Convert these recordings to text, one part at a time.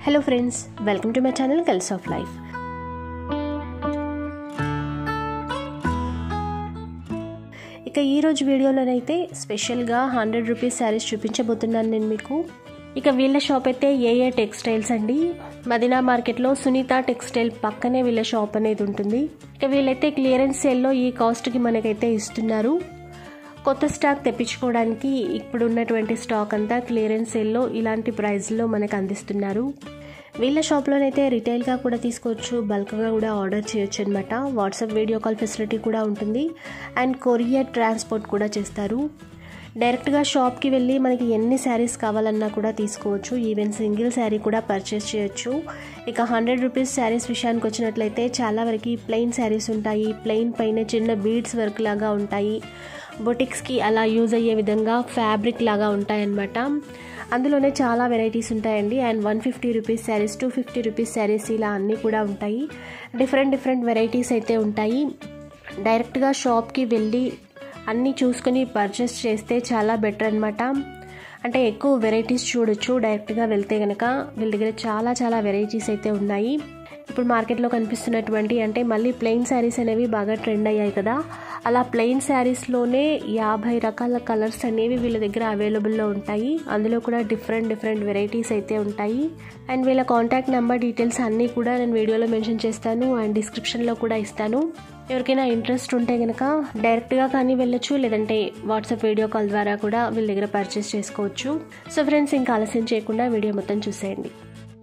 Hello friends welcome to my channel colours of life ఇక ఈరోజు వీడియోలోనైతే స్పెషల్గా హండ్రెడ్ రూపీస్ శారీస్ చూపించబోతున్నాను నేను మీకు ఇక వీళ్ళ షాప్ అయితే ఏఏ టెక్స్టైల్స్ అండి మదీనా మార్కెట్లో సునీత టెక్స్టైల్ పక్కనే వీళ్ళ షాప్ అనేది ఉంటుంది ఇక వీళ్ళైతే క్లియరెన్స్ సేల్లో ఈ కాస్ట్కి మనకైతే ఇస్తున్నారు కొత్త స్టాక్ తెప్పించుకోవడానికి ఇప్పుడు ఉన్నటువంటి స్టాక్ అంతా క్లియరెన్స్ సేల్లో ఇలాంటి ప్రైస్లో మనకు అందిస్తున్నారు వీళ్ళ షాప్లోనైతే రిటైల్గా కూడా తీసుకోవచ్చు బల్క్గా కూడా ఆర్డర్ చేయొచ్చు అనమాట వాట్సాప్ వీడియో కాల్ ఫెసిలిటీ కూడా ఉంటుంది అండ్ కొరియర్ ట్రాన్స్పోర్ట్ కూడా చేస్తారు డైరెక్ట్గా షాప్కి వెళ్ళి మనకి ఎన్ని శారీస్ కావాలన్నా కూడా తీసుకోవచ్చు ఈవెన్ సింగిల్ శారీ కూడా పర్చేస్ చేయొచ్చు ఇక హండ్రెడ్ రూపీస్ శారీస్ విషయానికి వచ్చినట్లయితే చాలా వరకు ప్లెయిన్ శారీస్ ఉంటాయి ప్లెయిన్ పైన చిన్న బీడ్స్ వర్క్ లాగా ఉంటాయి బొటిక్స్కి అలా యూజ్ అయ్యే విధంగా ఫ్యాబ్రిక్ లాగా ఉంటాయన్నమాట అందులోనే చాలా వెరైటీస్ ఉంటాయండి and one fifty rupees saris two fifty rupees saris ఇలా అన్నీ కూడా ఉంటాయి డిఫరెంట్ డిఫరెంట్ వెరైటీస్ అయితే ఉంటాయి డైరెక్ట్గా షాప్కి వెళ్ళి అన్నీ చూసుకొని పర్చేస్ చేస్తే చాలా బెటర్ అనమాట అంటే ఎక్కువ వెరైటీస్ చూడొచ్చు డైరెక్ట్గా వెళ్తే కనుక వీళ్ళ దగ్గర చాలా చాలా వెరైటీస్ అయితే ఉన్నాయి ఇప్పుడు మార్కెట్లో కనిపిస్తున్నటువంటి అంటే మళ్ళీ ప్లెయిన్ శారీస్ అనేవి బాగా ట్రెండ్ అయ్యాయి కదా అలా ప్లెయిన్ శారీస్లోనే యాభై రకాల కలర్స్ అనేవి వీళ్ళ దగ్గర అవైలబుల్లో ఉంటాయి అందులో కూడా డిఫరెంట్ డిఫరెంట్ వెరైటీస్ అయితే ఉంటాయి అండ్ వీళ్ళ కాంటాక్ట్ నెంబర్ డీటెయిల్స్ అన్నీ కూడా నేను వీడియోలో మెన్షన్ చేస్తాను అండ్ డిస్క్రిప్షన్లో కూడా ఇస్తాను ఎవరికైనా ఇంట్రెస్ట్ ఉంటే కనుక డైరెక్ట్గా కానీ వెళ్ళొచ్చు లేదంటే వాట్సాప్ వీడియో కాల్ ద్వారా కూడా వీళ్ళ దగ్గర పర్చేస్ చేసుకోవచ్చు సో ఫ్రెండ్స్ ఇంకా ఆలస్యం చేయకుండా వీడియో మొత్తం చూసేయండి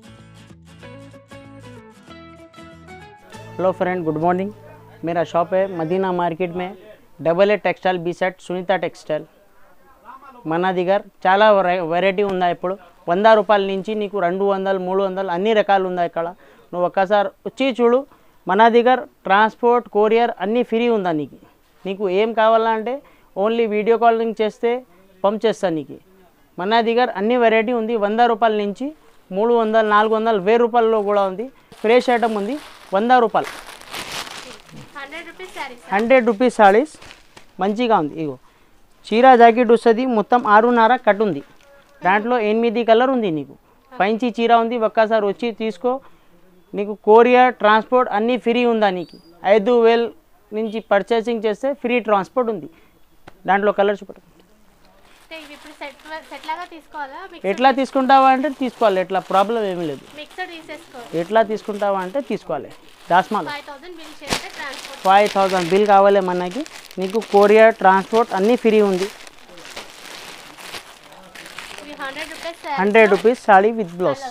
हेलो फ्रेंड गुड मॉर्निंग मेरा शॉप है मदीना मार्केट में double A textile beside Sunitha textile మన దగ్గర చాలా వెరైటీ ఉందా ఇప్పుడు వంద రూపాయల నుంచి నీకు రెండు వందలు మూడు వందలు అన్ని రకాలు ఉన్నాయి ఇక్కడ నువ్వు ఒక్కసారి వచ్చి చూడు మన దగ్గర ట్రాన్స్పోర్ట్ కొరియర్ అన్నీ ఫ్రీ ఉందా నీకు నీకు ఏం కావాలంటే ఓన్లీ వీడియో కాలింగ్ చేస్తే పంపేస్తా నీకు మన దగ్గర అన్ని వెరైటీ ఉంది వంద రూపాయల నుంచి మూడు వందలు నాలుగు వందలు వెయ్యి రూపాయల్లో కూడా ఉంది ఫ్రెష్ ఐటమ్ ఉంది వంద రూపాయలు హండ్రెడ్ రూపీస్ సారీస్ మంచిగా ఉంది ఇగో చీర జాకెట్ వస్తుంది మొత్తం ఆరున్నర కట్ ఉంది దాంట్లో ఎనిమిది కలర్ ఉంది నీకు పంచి చీర ఉంది ఒక్కసారి వచ్చి తీసుకో నీకు కొరియర్ ట్రాన్స్పోర్ట్ అన్నీ ఫ్రీ ఉందా నీకు ఐదు వేల నుంచి పర్చేసింగ్ చేస్తే ఫ్రీ ట్రాన్స్పోర్ట్ ఉంది దాంట్లో కలర్ చూపండి అంటే ఇవి ఇప్పుడు సెట్ సెట్ లాగా తీసుకోవాలా ఎట్లా తీసుకుంటావా అంటే తీసుకోవాలి ఎట్లా ప్రాబ్లం ఏమీ లేదు మిక్సర్ తీసేసుకో ఎట్లా తీసుకుంటావా అంటే తీసుకోవాలి దాస్మాల్ ఫైవ్ థౌసండ్ బిల్ చేస్తే ట్రాన్స్పోర్ట్ ఫైవ్ థౌజండ్ బిల్ కావాలి మనకి నీకు కొరియర్ ట్రాన్స్పోర్ట్ అన్నీ ఫ్రీ ఉంది ఇవి hundred rupees hundred rupees sari with blouse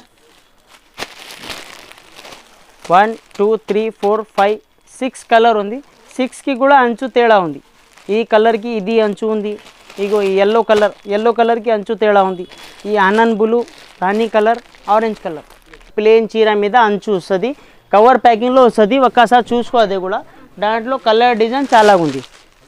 one two three four five six colour ఉంది సిక్స్కి కూడా అంచు తేడా ఉంది ఈ కలర్కి ఇది అంచు ఉంది ఇగో ఈ ఎల్లో కలర్ ఎల్లో కలర్కి అంచు తేడా ఉంది ఈ ఆనంద్ బ్లూ రాణి కలర్ ఆరెంజ్ కలర్ ప్లేన్ చీర మీద అంచు వస్తుంది కవర్ ప్యాకింగ్లో వస్తుంది ఒక్కసారి చూసుకో అది కూడా దాంట్లో కలర్ డిజైన్ చాలా ఉంది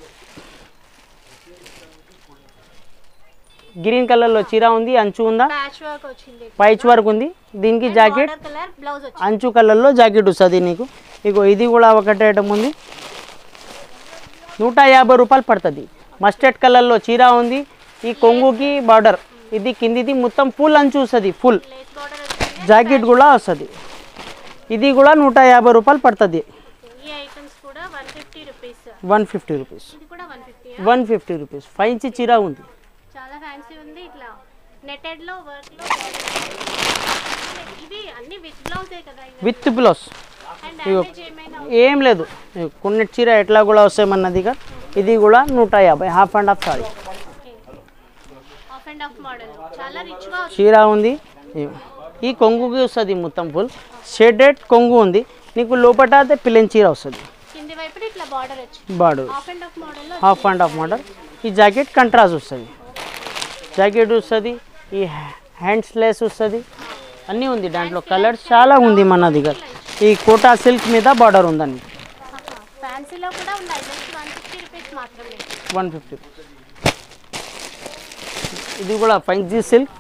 గ్రీన్ కలర్లో చీర ఉంది అంచు ఉందా ప్యాచ్ వర్క్ వచ్చింది పైచ్ వర్క్ ఉంది దీనికి జాకెట్ బార్డర్ కలర్ బ్లౌజ్ వచ్చింది అంచు కలర్లో జాకెట్ వస్తుంది నీకు ఇగో ఇది కూడా ఒకటే ఐటమ్ ఉంది నూట యాభై రూపాయలు పడుతుంది మస్టర్డ్ కలర్లో చీర ఉంది ఈ కొంగుకి బార్డర్ ఇది కిందిది మొత్తం ఫుల్ అంచు వస్తుంది ఫుల్ లేస్ బార్డర్ వచ్చింది జాకెట్ కూడా వస్తుంది ఇది కూడా నూట యాభై రూపాయలు పడుతుంది ఈ ఐటమ్స్ కూడా one fifty rupees one fifty rupees ఇది కూడా one fifty one fifty rupees five ఇంచి చీర ఉంది చాలా ఫ్యాన్సీ ఉంది ఇట్లా నెటెడ్ లో వర్క్ లో ఇవి అన్ని విత్ బ్లౌజే కదా ఇవి విత్ బ్లౌజ్ అండ్ డ్యామేజ్ ఏమైనా ఏం లేదు కొన్ని చీర ఎట్లా కూడా వస్తాయి మన దగ్గర ఇది కూడా నూట యాభై half and half sari half and half model చాలా రిచ్ గా వచ్చింది చీర ఉంది ఇగో. ఈ కొంగుకి వస్తుంది మొత్తం ఫుల్ షేడెడ్ కొంగు ఉంది నీకు లోపట అయితే పిల్లన్ చీర వస్తుంది కింది వైపు ఇట్లా బార్డర్ వచ్చింది బాడు ఆఫ్ అండ్ ఆఫ్ మోడల్ లో హాఫ్ అండ్ హాఫ్ మోడల్ ఈ జాకెట్ కంట్రాస్ట్ వస్తుంది జాకెట్ వస్తుంది ఈ హ్యాండ్స్ లెస్ వస్తుంది అన్నీ ఉంది దాంట్లో కలర్స్ చాలా ఉంది మన దగ్గర ఈ కోటా సిల్క్ మీద బార్డర్ ఉందండి ఫ్యాన్సీలో కూడా ఉన్నాయి జస్ట్ వన్ ఫిఫ్టీ రూపీస్ మాత్రమే వన్ ఫిఫ్టీ ఇది కూడా ఫైవ్ సిల్క్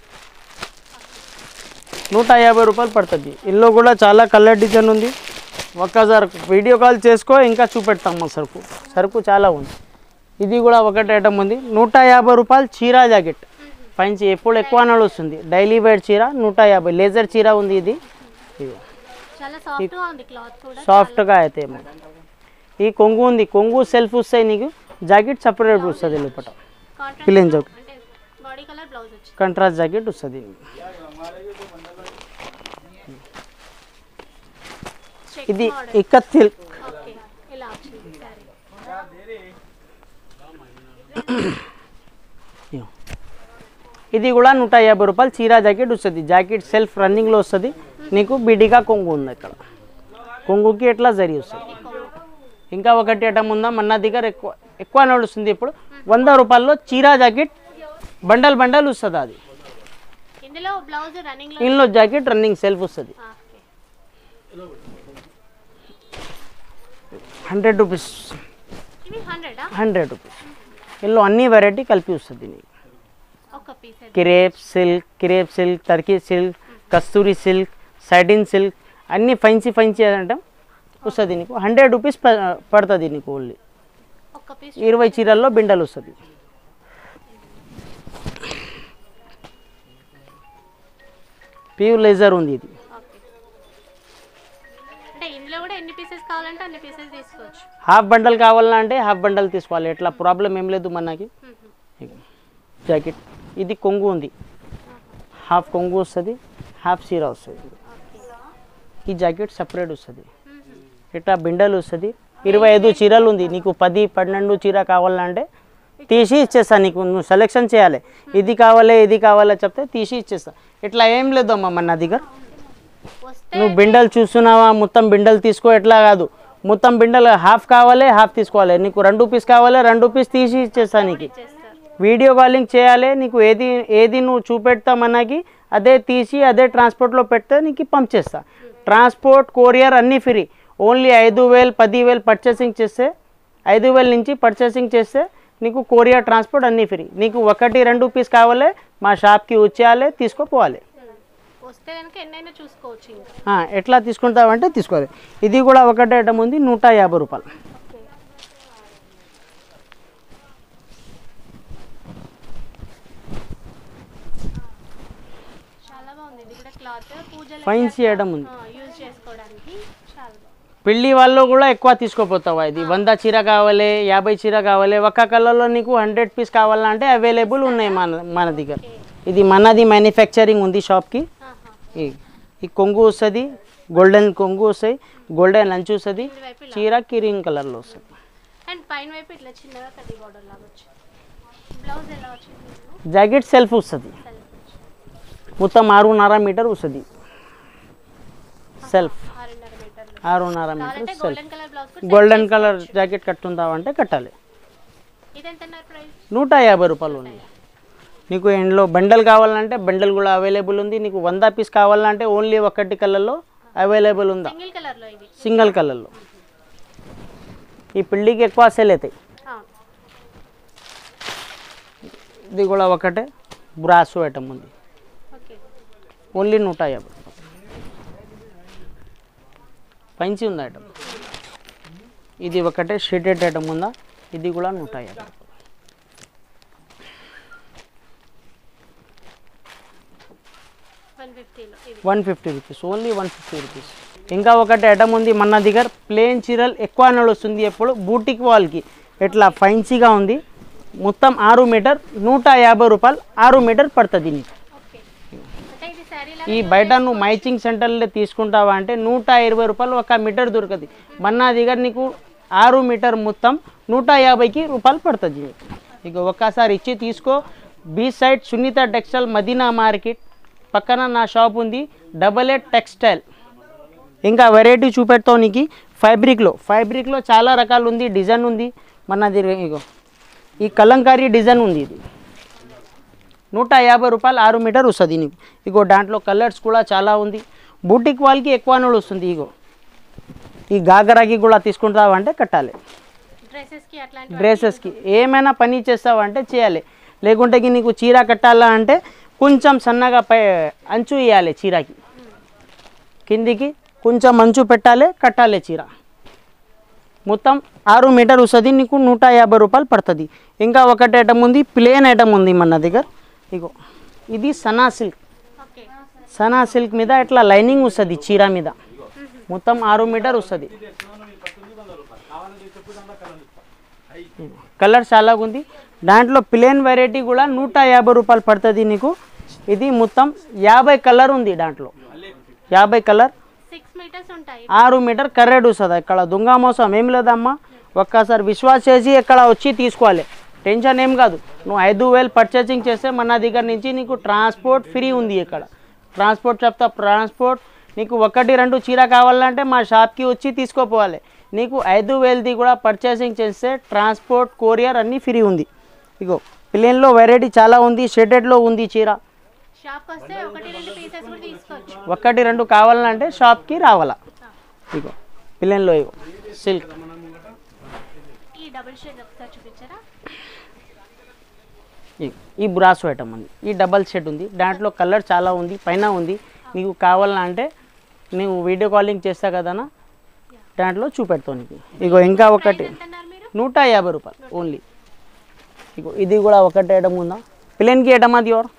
నూట యాభై రూపాయలు పడుతుంది ఇందులో కూడా చాలా కలర్ డిజైన్ ఉంది ఒక్కసారి వీడియో కాల్ చేసుకో ఇంకా చూపెడతాం మా సరుకు సరుకు చాలా ఉంది ఇది కూడా ఒకటి ఐటమ్ ఉంది నూట యాభై రూపాయలు చీరా జాకెట్ ఫ్యాన్సీ ఎప్పుడు ఎక్కువ నడుస్తుంది డైలీ వేర్ చీర నూట యాభై లేజర్ చీర ఉంది ఇది ఇది చాలా సాఫ్ట్ గా ఉంది క్లాత్ కూడా సాఫ్ట్గా అయితే ఏమో. ఈ కొంగు ఉంది కొంగు సెల్ఫ్ వస్తాయి నీకు జాకెట్ సపరేట్ వస్తుంది లోపల కాంట్రాస్ట్ ప్లేన్ జాకెట్ అంటే బాడీ కలర్ బ్లౌజ్ వచ్చింది కంట్రాస్ట్ జాకెట్ వస్తుంది చెక్ ఇది మోడల్ ఇక్కత్ సిల్క్ ఓకే ఇలా వచ్చింది సారీ ఇది కూడా నూట యాభై రూపాయలు చీరా జాకెట్ వస్తుంది జాకెట్ సెల్ఫ్ రన్నింగ్లో వస్తుంది నీకు బిడిగా కొంగు ఉంది ఇక్కడ కొంగుకి ఎట్లా జరి వస్తుంది ఇంకా ఒకటి ఐటమ్ ఉందా మన దగ్గర ఎక్కువ ఎక్కువ నడుస్తుంది ఇప్పుడు వంద రూపాయల్లో చీరా జాకెట్ బండల్ బండల్ వస్తుంది అది ఇందులో బ్లౌజ్ రన్నింగ్ లో ఇందులో జాకెట్ రన్నింగ్ సెల్ఫ్ వస్తుంది ఆ, ఓకే. హండ్రెడ్ రూపీస్ ఇవి హండ్రెడా హండ్రెడ్ రూపీస్ ఇందులో అన్ని వెరైటీ కలిపి వస్తుంది నీకు ఒక piece crepe silk crepe silk Turkey silk Kasturi silk సైడిన్ సిల్క్ అన్ని ఫైన్సీ ఫైన్సీ అంటే వస్తుంది నీకు హండ్రెడ్ రూపీస్ ప- పడుతుంది నీకు ఓన్లీ ఒక పీస్ ఇరవై చీరల్లో బిండలు వస్తుంది ప్యూర్ లేజర్ ఉంది ఇది ఓకే అంటే ఇందులో కూడా ఎన్ని పీసెస్ కావాలంటే అన్ని పీసెస్ తీసుకోవచ్చు హాఫ్ బండల్ కావాలన్నా అంటే హాఫ్ బండల్ తీసుకోవాలి ఎట్లా ప్రాబ్లం ఏం లేదు మనకి జాకెట్ ఇది కొంగు ఉంది హాఫ్ కొంగు వస్తుంది హాఫ్ చీర వస్తుంది ఈ జాకెట్ సపరేట్ వస్తుంది ఇట్లా బిండలు వస్తుంది ఇరవై ఐదు చీరలు ఉంది నీకు పది పన్నెండు చీర కావాలంటే తీసి ఇచ్చేస్తా నీకు నువ్వు సెలెక్షన్ చేయాలి ఇది కావాలి ఇది కావాలో చెప్తే తీసి ఇచ్చేస్తా ఇట్లా ఏం లేదు అమ్మ మన దగ్గర వస్తే నువ్వు బిండలు చూస్తున్నావా మొత్తం బిండలు తీసుకో ఎట్లా కాదు మొత్తం బిండలు హాఫ్ కావాలి హాఫ్ తీసుకోవాలి నీకు రెండు పీస్ కావాలి రెండు పీస్ తీసి ఇచ్చేస్తా నీకు చేస్తారు వీడియో కాలింగ్ చేయాలి నీకు ఏది ఏది నువ్వు చూపెడతా మనకి అదే తీసి అదే ట్రాన్స్పోర్ట్లో పెడితే నీకు పంపించేస్తా ట్రాన్స్పోర్ట్ కొరియర్ అన్నీ ఫ్రీ ఓన్లీ ఐదు వేలు పది వేలు పర్చేసింగ్ చేస్తే ఐదు వేల నుంచి పర్చేసింగ్ చేస్తే నీకు కొరియర్ ట్రాన్స్పోర్ట్ అన్నీ ఫ్రీ నీకు ఒకటి రెండు పీస్ కావాలి మా షాప్కి వచ్చేయాలి తీసుకోపోవాలి వస్తే కనుక ఎన్నైనా చూసుకోవచ్చు ఇంకా ఆ, ఎట్లా తీసుకుంటావంటే తీసుకోవాలి ఇది కూడా ఒకటే ఐటమ్ ఉంది నూట యాభై రూపాయలు చాలా బాగుంది ఇది కూడా క్లాత్ పూజలు ఫైన్సీ ఐటమ్ ఉంది యూజ్ చేసుకోవడానికి చాలా బాగుంది పెళ్లి వాళ్ళు కూడా ఎక్కువ తీసుకోపోతావా ఇది వంద చీర కావాలి యాభై చీర కావాలి ఒక్క కలర్లో నీకు హండ్రెడ్ పీస్ కావాలంటే అవైలబుల్ ఉన్నాయి మన మన దగ్గర ఇది మనది మ్యానుఫ్యాక్చరింగ్ ఉంది షాప్కి ఆహా. ఈ ఈ కొంగు వస్తుంది గోల్డెన్ కొంగు వస్తాయి గోల్డెన్ లంచ్ వస్తుంది ఈ వైపు ఇలా చీర క్రీమ్ కలర్లో వస్తుంది అండ్ పైన వైపు ఇట్లా చిన్నగా కడ్డీ బార్డర్ లాగా వచ్చింది బ్లౌజ్ ఎలా వచ్చింది ఇందులో? జాకెట్ సెల్ఫ్ వస్తుంది Self వచ్చింది. మొత్తం ఆరున్నర మీటర్ వస్తుంది సెల్ఫ్ ఆరున్నర మీటర్లు ఆరున్నర మీటర్ కావాలంటే సెల్ఫ్ గోల్డెన్ కలర్ బ్లౌజ్ కూడా గోల్డెన్ కలర్ జాకెట్ కట్టుందావంటే కట్టాలి ఇది ఎంత అన్నారు ప్రైస్ నూట యాభై రూపాయలు ఉంది నీకు ఇంట్లో బండల్ కావాలంటే బండల్ కూడా అవైలబుల్ ఉంది నీకు వంద పీస్ కావాలంటే ఓన్లీ ఒకటి కలర్లో అవైలబుల్ ఉందా సింగిల్ కలర్ లో ఇది సింగిల్ కలర్లో ఈ పెళ్ళికి ఎక్కువ సేల్ అవుతాయి అవును ఇది కూడా ఒకటే బ్రాసు ఐటమ్ ఉంది ఓకే ఓన్లీ నూట యాభై పంచి ఉంది ఐటమ్ ఇది ఒకటే షీటెడ్ ఐటమ్ ఉందా ఇది కూడా నూట యాభై వన్ ఫిఫ్టీలో ఇది one fifty rupees only one fifty rupees ఇంకా ఒకటి ఐటమ్ ఉంది మన దగ్గర ప్లేన్ చీరలు ఎక్కువ నడుస్తుంది ఎప్పుడు బూటిక్ వాళ్ళకి ఇట్లా ఫైన్సీగా ఉంది మొత్తం ఆరు మీటర్ నూట యాభై రూపాయలు ఆరు మీటర్ పడుతుంది నీకు ఓకే అంటే ఇది శారీ ఈ బయట నువ్వు మైచింగ్ సెంటర్లో తీసుకుంటావా అంటే నూట ఇరవై రూపాయలు ఒక మీటర్ దొరుకుతుంది మన దగ్గర నీకు ఆరు మీటర్ మొత్తం నూట యాభైకి రూపాయలు పడుతుంది నీకు ఇక ఒక్కసారి ఇచ్చి తీసుకో beside Sunitha textile Madina market పక్కన నా షాప్ ఉంది డబల్ ఎయిట్ టెక్స్టైల్ ఇంకా వెరైటీ చూపెడతావు నీకు ఫ్యాబ్రిక్లో ఫ్యాబ్రిక్లో చాలా రకాలు ఉంది డిజైన్ ఉంది మన దగ్గర ఇగో ఈ కలంకారీ డిజైన్ ఉంది ఇది నూట యాభై రూపాయలు ఆరు మీటర్ వస్తుంది నీకు ఇగో దాంట్లో కలర్స్ కూడా చాలా ఉంది బూటిక్ వాళ్ళకి ఎక్కువ నూలు వస్తుంది ఇగో ఈ గాగరాకి కూడా తీసుకుంటావంటే కట్టాలి డ్రెస్సెస్ కి అట్లాంటి డ్రెస్సెస్కి ఏమైనా పని చేస్తావంటే చేయాలి లేకుంటే కి నీకు చీర కట్టాలా అంటే కొంచెం సన్నగా పై అంచు వేయాలి చీరకి కిందికి కొంచెం అంచు పెట్టాలి కట్టాలి చీర మొత్తం ఆరు మీటర్ వస్తుంది నీకు నూట యాభై రూపాయలు పడుతుంది ఇంకా ఒకటి ఐటమ్ ఉంది ప్లేన్ ఐటమ్ ఉంది మన దగ్గర ఇగో ఇది Sana silk okay Sana silk మీద ఇట్లా లైనింగ్ వస్తుంది చీర మీద మొత్తం ఆరు మీటర్ వస్తుంది కలర్ చాలా ఉంది దాంట్లో ప్లేన్ వెరైటీ కూడా నూట యాభై రూపాయలు పడుతుంది నీకు ఇది మొత్తం యాభై కలర్ ఉంది దాంట్లో యాభై కలర్ సిక్స్ మీటర్స్ ఉంటాయి ఆరు మీటర్ కర్రెడ్ వస్తుంది ఇక్కడ దొంగ మోసం ఏం లేదమ్మా ఒక్కసారి విశ్వాస్ చేసి ఇక్కడ వచ్చి తీసుకోవాలి టెన్షన్ ఏం కాదు నువ్వు ఐదు వేలు పర్చేసింగ్ చేస్తే మన దగ్గర నుంచి నీకు ట్రాన్స్పోర్ట్ ఫ్రీ ఉంది ఇక్కడ ట్రాన్స్పోర్ట్ చెప్తా ట్రాన్స్పోర్ట్ నీకు ఒకటి రెండు చీర కావాలంటే మా షాప్కి వచ్చి తీసుకోపోవాలి నీకు ఐదు వేలది కూడా పర్చేసింగ్ చేస్తే ట్రాన్స్పోర్ట్ కొరియర్ అన్నీ ఫ్రీ ఉంది ఇగో ప్లేన్లో వెరైటీ చాలా ఉంది షెడెడ్లో ఉంది చీర షాప్కి వస్తే ఒకటి రెండు పీసెస్ కూడా తీసుకోవచ్చు ఒకటి రెండు కావాలంటే షాప్కి రావాలా ఇగో ప్లేన్లో ఇగో సిల్క్ ఈ డబుల్ షేడ్ ఒకసారి చూపించారా ఇగో ఈ బ్రాస్ ఐటమ్ ఉంది ఈ డబల్ సెట్ ఉంది దాంట్లో కలర్ చాలా ఉంది పైన ఉంది నీకు కావాలంటే నీవు వీడియో కాలింగ్ చేస్తా కదనా దాంట్లో చూపెడతావు నీకు ఇగో ఇంకా ఒకటి ఎంత అన్నారు మీరు నూట యాభై రూపాయలు ఓన్లీ ఇగో ఇది కూడా ఒకటి ఐటమ్ ఉందా ప్లేన్కి ఐటమ్ అది ఎవరు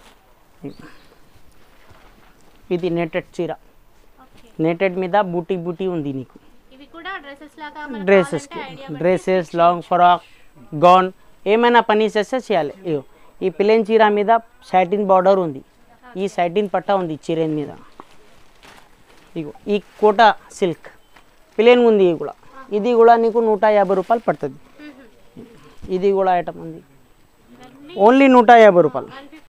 ఇది నెటెడ్ చీర ఓకే నెటెడ్ మీద బూటీ బూటీ ఉంది నీకు ఇవి కూడా డ్రెస్సెస్ లాగా మనకు డ్రెస్సెస్కి కావాలంటే idea dresses long frock gown ఏమైనా పని చేస్తే చేయాలి ఇగో ఈ ప్లేన్ చీర మీద సాటిన్ బార్డర్ ఉంది ఈ సాటిన్ పట్టా ఉంది చీర మీద ఇగో ఈ కోటా సిల్క్ ప్లేన్ ఉంది ఇది కూడా ఇది కూడా నీకు నూట యాభై రూపాయలు పడుతుంది ఇది కూడా ఐటమ్ ఉంది ఓన్లీ నూట యాభై రూపాయలు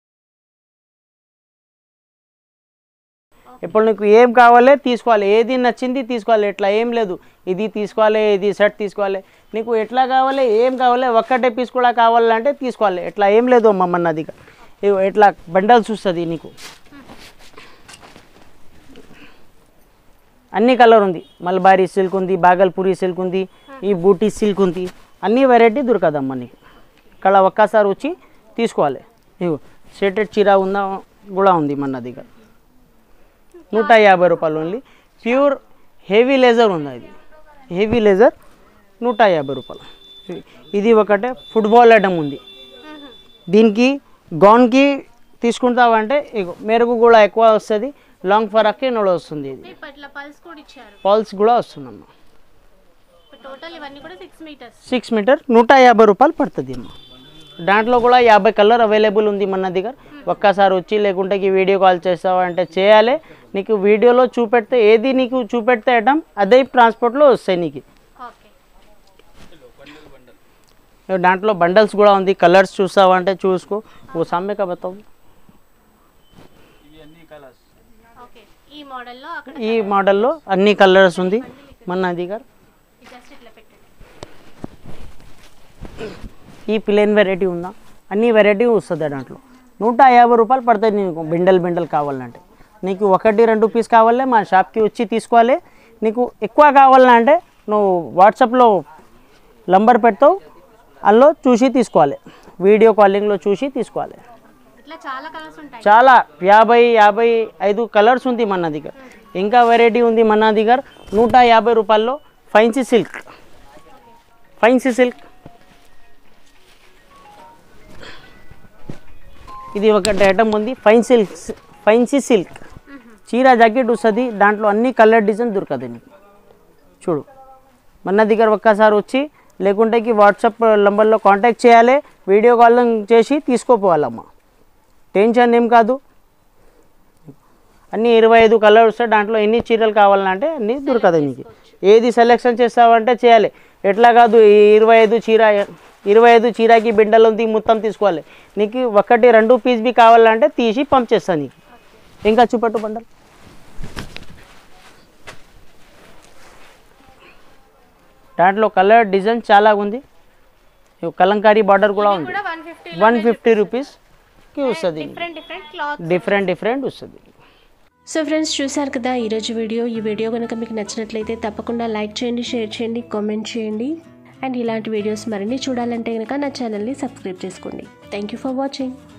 ఇప్పుడు నీకు ఏం కావాలి తీసుకోవాలి ఏది నచ్చింది తీసుకోవాలి ఎట్లా ఏం లేదు ఇది తీసుకోవాలి ఇది షర్ట్ తీసుకోవాలి నీకు ఎట్లా కావాలి ఏం కావాలి ఒక్కటే పీస్ కూడా కావాలంటే తీసుకోవాలి ఎట్లా ఏం లేదు అమ్మ మన దగ్గర ఇగో ఎట్లా బండల్స్ వస్తుంది నీకు అన్ని కలర్ ఉంది మల్బారీ సిల్క్ ఉంది బాగల్పూరి సిల్క్ ఉంది ఈ బూటీ సిల్క్ ఉంది అన్ని వెరైటీ దొరకదమ్మా నీకు ఇక్కడ ఒక్కసారి వచ్చి తీసుకోవాలి ఇగో షేటెడ్ చీర ఉందా కూడా ఉంది మన దగ్గర నూట యాభై రూపాయలు ఓన్లీ ప్యూర్ హెవీ లేజర్ ఉంది ఇది హెవీ లేజర్ నూట యాభై రూపాయలు ఇది ఒకటే ఫుట్బాల్ ఐటమ్ ఉంది దీనికి గౌన్కి తీసుకుంటావంటే ఇగో మెరుగు కూడా ఎక్కువ వస్తుంది లాంగ్ ఫరాక్కి నోడ వస్తుంది ఇది ఇట్లా పల్స్ కూడా ఇచ్చారు పాల్స్ కూడా వస్తుందమ్మా టోటల్ ఇవన్నీ కూడా సిక్స్ మీటర్స్ సిక్స్ మీటర్ నూట యాభై రూపాయలు పడుతుంది అమ్మా దాంట్లో కూడా యాభై కలర్ అవైలబుల్ ఉంది మన దగ్గర ఒక్కసారి వచ్చి లేకుంటే ఈ వీడియో కాల్ చేస్తావా అంటే చేయాలి నీకు వీడియోలో చూపెడితే ఏది నీకు చూపెడితే ఐటమ్ అదే ట్రాన్స్పోర్ట్లో వస్తాయి నీకు ఓకే దాంట్లో బండల్స్ కూడా ఉంది కలర్స్ చూస్తావా అంటే చూసుకో ఓ సామె కా బతావు ఓకే ఈ మోడల్లో అక్కడ ఈ మోడల్లో అన్ని కలర్స్ ఉంది మన దగ్గర జస్ట్ ఇట్లా పెట్టండి ఈ ప్లేన్ వెరైటీ ఉందా అన్ని వెరైటీ వస్తుంది దాంట్లో నూట యాభై రూపాయలు పడుతుంది నీకు బిండల్ బిండల్ కావాలంటే నీకు ఒకటి రెండు పీస్ కావాలంటే మా షాప్కి వచ్చి తీసుకోవాలి నీకు ఎక్కువ కావాలంటే నువ్వు వాట్సాప్లో నంబర్ పెడతావు అందులో చూసి తీసుకోవాలి వీడియో కాలింగ్లో చూసి తీసుకోవాలి ఇట్లా చాలా కలర్స్ ఉంటాయి చాలా యాభై యాభై ఐదు కలర్స్ ఉంది మన దగ్గర ఇంకా వెరైటీ ఉంది మన దగ్గర నూట యాభై రూపాయల్లో ఫైన్సీ సిల్క్ ఫైన్సీ సిల్క్ ఇది ఒకటి ఐటమ్ ఉంది ఫైన్ సిల్క్ ఫైన్సీ సిల్క్ చీర జాకెట్ వస్తుంది దాంట్లో అన్ని కలర్ డిజైన్ దొరకదు నీకు చూడు మన దగ్గర ఒక్కసారి వచ్చి లేకుంటే వాట్సాప్ నంబర్లో కాంటాక్ట్ చేయాలి వీడియో కాల్ చేసి తీసుకోపోవాలమ్మా టెన్షన్ ఏం కాదు అన్ని ఇరవై ఐదు కలర్ వస్తాయి దాంట్లో ఎన్ని చీరలు కావాలంటే అన్ని దొరకదు నీకు ఏది సెలెక్షన్ చేస్తావంటే చేయాలి ఎట్లా కాదు ఈ ఇరవై ఐదు చీర ఇరవై ఐదు చీరకి బిండలు ఉంది మొత్తం తీసుకోవాలి నీకు ఒకటి రెండు పీస్ బి కావాలంటే తీసి పంపించేస్తాను నీకు ఇంకా చూపెట్టు బండలు దాంట్లో కలర్ డిజైన్ చాలా ఉంది ఇవి కలంకారీ బార్డర్ కూడా ఉంది కూడా వన్ ఫిఫ్టీ వన్ ఫిఫ్టీ రూపీస్కి వస్తుంది different different cloth different different వస్తుంది సో ఫ్రెండ్స్ చూసారు కదా ఈరోజు వీడియో ఈ వీడియో కనుక మీకు నచ్చినట్లయితే తప్పకుండా లైక్ చేయండి షేర్ చేయండి కామెంట్ చేయండి అండ్ ఇలాంటి వీడియోస్ మరిన్ని చూడాలంటే కనుక నా ఛానల్ని సబ్స్క్రైబ్ చేసుకోండి థ్యాంక్ యూ ఫర్ వాచింగ్